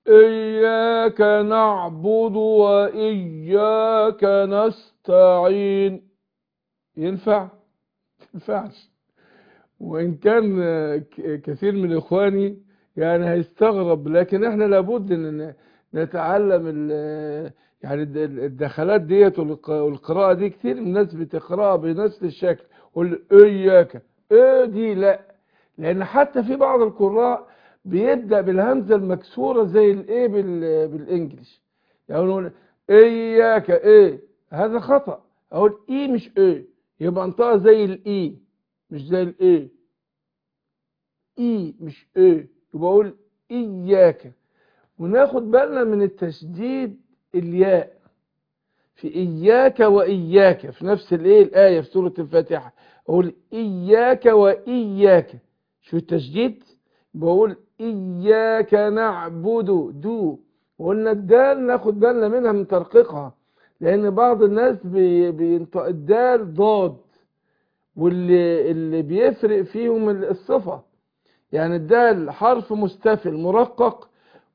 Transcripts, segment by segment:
إياك نعبد وإياك نستعين ينفع؟ ينفعش وإن كان ك- كثير من إخواني يعني هيستغرب لكن إحنا لابد إن نتعلم ال- يعني الد- الدخلات ديت والق- والقراءة دي كتير من الناس بتقرأها بنفس الشكل قول إياك إيه دي لا لأن حتى في بعض القراء بيبدأ بالهمزة المكسورة زي الإيه بال- بالإنجليش يعني يقولون إياك إيه هذا خطأ أقول إيه مش إيه يبقى انطقها زي الإي مش زي الإيه إي مش إيه يبقى أقول إياك وناخد بالنا من التشديد الياء في إياك وإياك في نفس الإيه الآية في سورة الفاتحة أقول إياك وإياك شو التشديد بقول إياك نعبد دو وقلنا الدال ناخد بالنا منها من ترقيقها لأن بعض الناس بي- بينطق الدال ضاد واللي اللي بيفرق فيهم الصفة يعني الدال حرف مستفل مرقق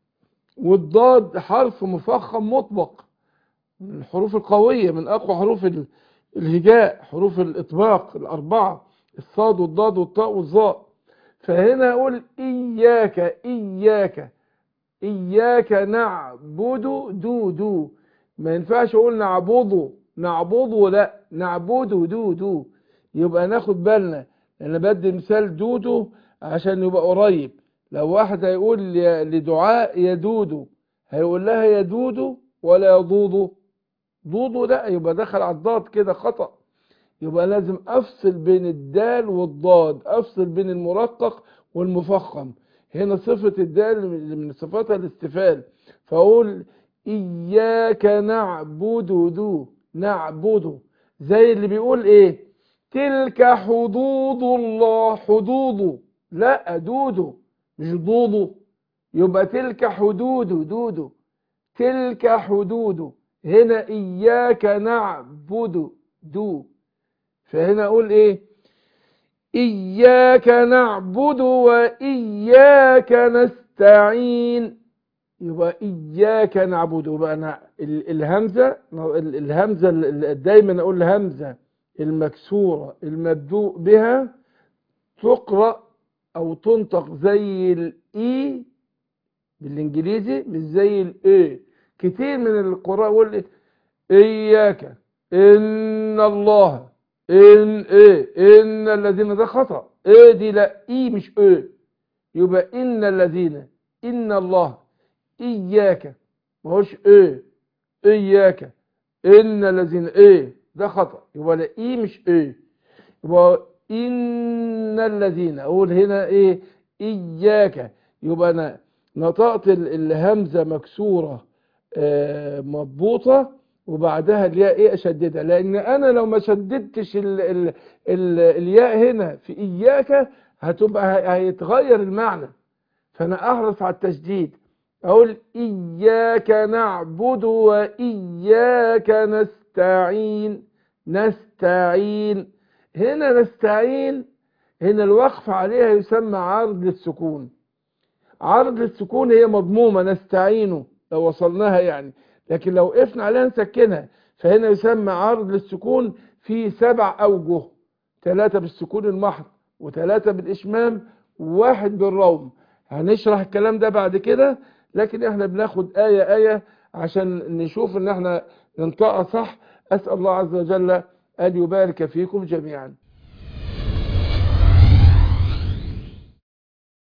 والضاد حرف مفخم مطبق من الحروف القوية من أقوى حروف ال- الهجاء حروف الإطباق الأربعة الصاد والضاد والطاء والظاء فهنا أقول إياك إياك إياك نعبد دو دو ما ينفعش أقول نعبده نعبده لا نعبده دو دو يبقى ناخد بالنا أنا بدي مثال دودو عشان يبقى قريب لو واحد هيقول ل- لدعاء يا دودو هيقول لها يا دودو ولا يا ضوضو ضوضو لا يبقى دخل على الضاد كده خطأ يبقى لازم افصل بين الدال والضاد افصل بين المرقق والمفخم هنا صفة الدال من من صفاتها الاستفال فاقول اياك نعبد دو نعبد زي اللي بيقول ايه تلك حدود الله حدوده لا دودو مش ضوضو يبقى تلك حدود دودو تلك حدود هنا إياك نعبد دو فهنا أقول إيه إياك نعبد وإياك نستعين يبقى إياك نعبد يبقى أنا ال- الهمزة ال- الهمزة ال- ال- دايما أقول الهمزة المكسورة المبدوء بها تقرأ أو تنطق زي الإي بالإنجليزي مش زي الإي كتير من القراء يقول إيه؟ إياك إن الله إن إيه إن الذين ده خطأ إيه دي لا إي مش إيه يبقى إن الذين إن الله إياك ما هوش إيه إياك إن الذين إيه ده خطأ يبقى لا إي مش إيه يبقى إن الذين أقول هنا إيه إياك يبقى أنا نطقت ال- الهمزة مكسورة آه، مضبوطة وبعدها الياء ايه اشددها لان انا لو ما شددتش ال ال ال الياء هنا في اياك هتبقى هي- هيتغير المعنى فانا احرص على التشديد اقول اياك نعبد واياك نستعين نستعين هنا نستعين هنا الوقف عليها يسمى عرض للسكون عرض للسكون هي مضمومة نستعينه لو وصلناها يعني لكن لو وقفنا عليها نسكنها فهنا يسمى عرض للسكون في سبع أوجه ثلاثة بالسكون المحض وثلاثة بالإشمام وواحد بالروم هنشرح الكلام ده بعد كده لكن احنا بناخد آية آية عشان نشوف ان احنا ننطقها صح أسأل الله عز وجل أن يبارك فيكم جميعا